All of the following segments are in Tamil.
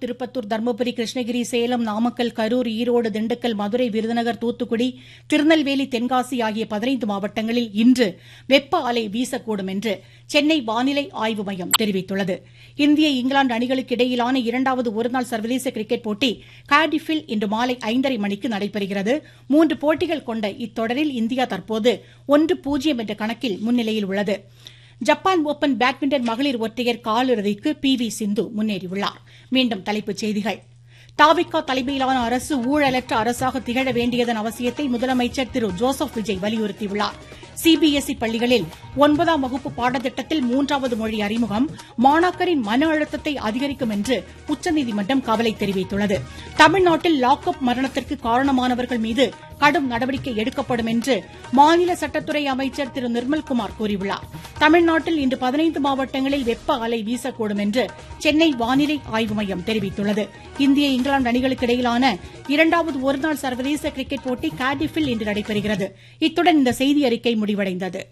திருப்பத்தூர் தருமபுரி கிருஷ்ணகிரி சேலம் நாமக்கல் கரூர் ஈரோடு திண்டுக்கல் மதுரை விருதுநகர் தூத்துக்குடி திருநெல்வேலி தென்காசி ஆகிய பதினைந்து மாவட்டங்களில் இன்று வெப்ப அலை வீசக்கூடும் என்று சென்னை வானிலை ஆய்வு மையம் தெரிவித்துள்ளது இந்திய இங்கிலாந்து அணிகளுக்கு இடையிலான இரண்டாவது ஒருநாள் சர்வதேச கிரிக்கெட் போட்டி கார்டிஃபில் இன்று மாலை ஐந்தரை மணிக்கு நடைபெறுகிறது மூன்று போட்டிகள் கொண்ட இத்தொடரில் இந்தியா தற்போது ஒன்று பூஜ்ஜியம் என்ற கணக்கில் முன்னிலையில் உள்ளது ஜப்பான் ஓபன் பேட்மிண்டன் மகளிர் ஒற்றையர் காலிறுதிக்கு பி வி சிந்து முன்னேறியுள்ளார் மீண்டும் தலைப்புச் செய்திகள் தாவிக்கா தலைமையிலான அரசு ஊழலற்ற அரசாக திகழ வேண்டியதன் அவசியத்தை முதலமைச்சர் திரு ஜோசப் விஜய் வலியுறுத்தியுள்ளார் சிபிஎஸ்இ பள்ளிகளில் ஒன்பதாம் வகுப்பு பாடத்திட்டத்தில் மூன்றாவது மொழி அறிமுகம் மாணாக்கரின் மன அழுத்தத்தை அதிகரிக்கும் என்று உச்சநீதிமன்றம் கவலை தெரிவித்துள்ளது தமிழ்நாட்டில் லாக்அப் மரணத்திற்கு காரணமானவர்கள் மீது கடும் நடவடிக்கை எடுக்கப்படும் என்று மாநில சட்டத்துறை அமைச்சர் திரு நிர்மல்குமார் கூறியுள்ளார் தமிழ்நாட்டில் இன்று பதினைந்து மாவட்டங்களில் வெப்ப அலை வீசக்கூடும் என்று சென்னை வானிலை ஆய்வு மையம் தெரிவித்துள்ளது இந்திய இங்கிலாந்து அணிகளுக்கு இடையிலான இரண்டாவது ஒருநாள் சர்வதேச கிரிக்கெட் போட்டி கார்டிஃபில் இன்று நடைபெறுகிறது இத்துடன் இந்த செய்தி அறிக்கை முடிவடைந்தது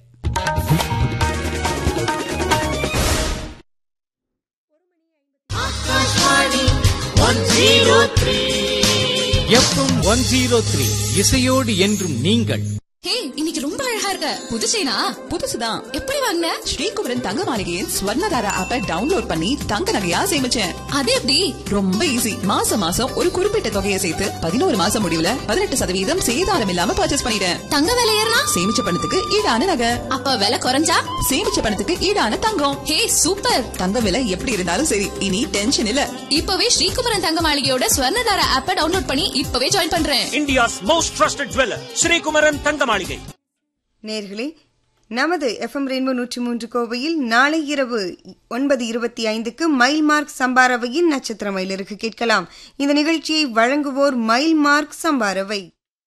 எஃப்எம் ஒன் ஜீரோ த்ரீ இசையோடு என்றும் நீங்கள் ஹே இன்னைக்கு ரொம்ப அழகா இருக்க புது செயினா புதுசுதான் எப்படி வாங்கின ஸ்ரீகுமரன் தங்க மாளிகையின் ஸ்வர்ணதாரா ஆப்பை டவுன்லோட் பண்ணி தங்க நகையா சேமிச்சேன் அது எப்படி ரொம்ப ஈஸி மாசம் மாசம் ஒரு குறிப்பிட்ட தொகையை சேர்த்து பதினோரு மாசம் முடிவுல பதினெட்டு சதவீதம் சேதாரம் இல்லாம பர்ச்சேஸ் பண்ணிட்டேன் தங்க விலை ஏறினா சேமிச்ச பணத்துக்கு ஈடான நகை அப்ப விலை குறைஞ்சா சேமிச்ச பணத்துக்கு ஈடான தங்கம் ஹே சூப்பர் தங்க விலை எப்படி இருந்தாலும் சரி இனி டென்ஷன் இல்ல இப்பவே ஸ்ரீகுமரன் தங்க மாளிகையோட ஸ்வர்ணதார ஆப்பை டவுன்லோட் பண்ணி இப்பவே ஜாயின் பண்றேன் India's most trusted jeweler, Sri Kumaran Thangamaligai. நேர்களே நமது எஃப்எம் ரெயின்போ நூற்றி மூன்று கோவையில் நாளை இரவு ஒன்பது இருபத்தி ஐந்துக்கு மைல் மார்க் சம்பாரவையின் நட்சத்திர மயிலிற்கு கேட்கலாம் இந்த நிகழ்ச்சியை வழங்குவோர் மைல் மார்க் சம்பாரவை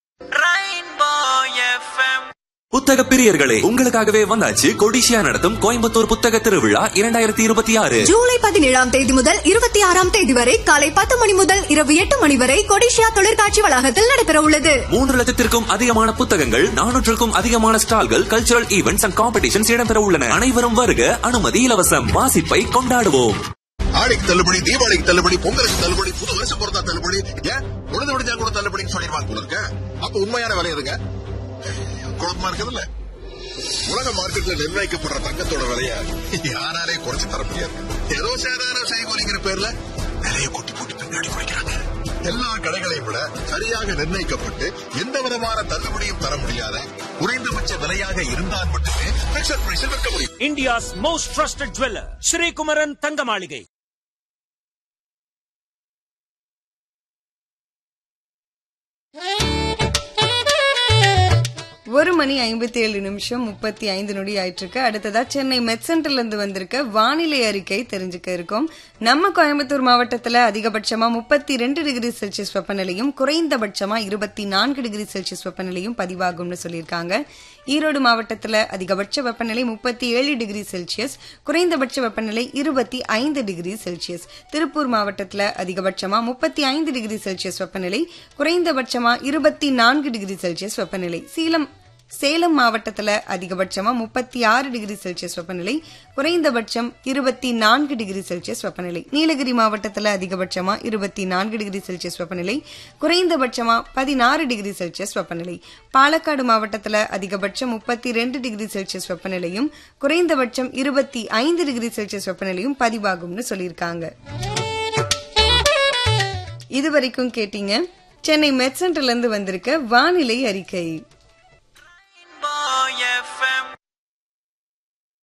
புத்தக பிரியர்களே உங்களுக்காகவே வந்தாச்சு கொடிஷியா நடத்தும் கோயம்புத்தூர் புத்தக திருவிழா இரண்டாயிரத்தி இருபத்தி ஆறு ஜூலை பதினேழாம் தேதி முதல் இருபத்தி ஆறாம் தேதி வரை காலை பத்து மணி முதல் இரவு எட்டு மணி வரை கொடிஷியா தொழிற்காட்சி வளாகத்தில் நடைபெற உள்ளது மூன்று லட்சத்திற்கும் அதிகமான புத்தகங்கள் நானூற்றுக்கும் அதிகமான ஸ்டால்கள் கல்ச்சுரல் ஈவெண்ட்ஸ் அண்ட் காம்படிஷன்ஸ் இடம்பெற உள்ளன அனைவரும் வருக அனுமதி இலவசம் வாசிப்பை கொண்டாடுவோம் ஆடிக்கு தள்ளுபடி தீபாவளிக்கு தள்ளுபடி பொங்கலுக்கு தள்ளுபடி புது வருஷம் பொறுத்தா தள்ளுபடி ஏன் உழுது விடுஞ்சா கூட தள்ளுபடின்னு சொல்லிடுவாங்க போல இருக்க அப்ப உண்மையான விலை எதுங்க குழப்பமா இருக்குதுல்ல உலக மார்க்கெட்ல நிர்ணயிக்கப்படுற தங்கத்தோட விலைய யாராலே குறைச்சு தர முடியாது ஏதோ சேதாரம் செய்கோலிங்கிற பேர்ல விலையை கொட்டி போட்டு பின்னாடி குறைக்கிறாங்க எல்லா கடைகளையும் விட சரியாக நிர்ணயிக்கப்பட்டு எந்த விதமான தள்ளுபடியும் தர முடியாத குறைந்தபட்ச விலையாக இருந்தால் மட்டுமே பிக்சர் பிரைஸில் விற்க முடியும் India's most trusted jeweler, Sri Kumaran Thangamaligai. ஒரு மணி ஐம்பத்தி ஏழு நிமிஷம் முப்பத்தி ஐந்து நொடி ஆயிட்டிருக்கு அடுத்ததா சென்னை மெட் சென்டர்ல இருந்து வந்திருக்க வானிலை அறிக்கை தெரிஞ்சுக்க இருக்கோம் நம்ம கோயம்புத்தூர் மாவட்டத்துல அதிகபட்சமா முப்பத்தி ரெண்டு டிகிரி செல்சியஸ் வெப்பநிலையும் குறைந்தபட்சமா இருபத்தி நான்கு டிகிரி செல்சியஸ் வெப்பநிலையும் பதிவாகும்னு சொல்லியிருக்காங்க ஈரோடு மாவட்டத்துல அதிகபட்ச வெப்பநிலை முப்பத்தி ஏழு டிகிரி செல்சியஸ் குறைந்தபட்ச வெப்பநிலை இருபத்தி ஐந்து டிகிரி செல்சியஸ் திருப்பூர் மாவட்டத்துல அதிகபட்சமா முப்பத்தி ஐந்து டிகிரி செல்சியஸ் வெப்பநிலை குறைந்தபட்சமா இருபத்தி நான்கு டிகிரி செல்சியஸ் வெப்பநிலை சீலம் சேலம் மாவட்டத்துல அதிகபட்சமா முப்பத்தி ஆறு டிகிரி செல்சியஸ் வெப்பநிலை குறைந்தபட்சம் இருபத்தி நான்கு டிகிரி செல்சியஸ் வெப்பநிலை நீலகிரி மாவட்டத்துல அதிகபட்சமா இருபத்தி நான்கு டிகிரி செல்சியஸ் வெப்பநிலை குறைந்தபட்சமா பதினாறு டிகிரி செல்சியஸ் வெப்பநிலை பாலக்காடு மாவட்டத்துல அதிகபட்சம் முப்பத்தி ரெண்டு டிகிரி செல்சியஸ் வெப்பநிலையும் குறைந்தபட்சம் இருபத்தி ஐந்து டிகிரி செல்சியஸ் வெப்பநிலையும் பதிவாகும்னு சொல்லியிருக்காங்க இதுவரைக்கும் கேட்டீங்க சென்னை மெட் சென்டர்ல இருந்து வந்திருக்க வானிலை அறிக்கை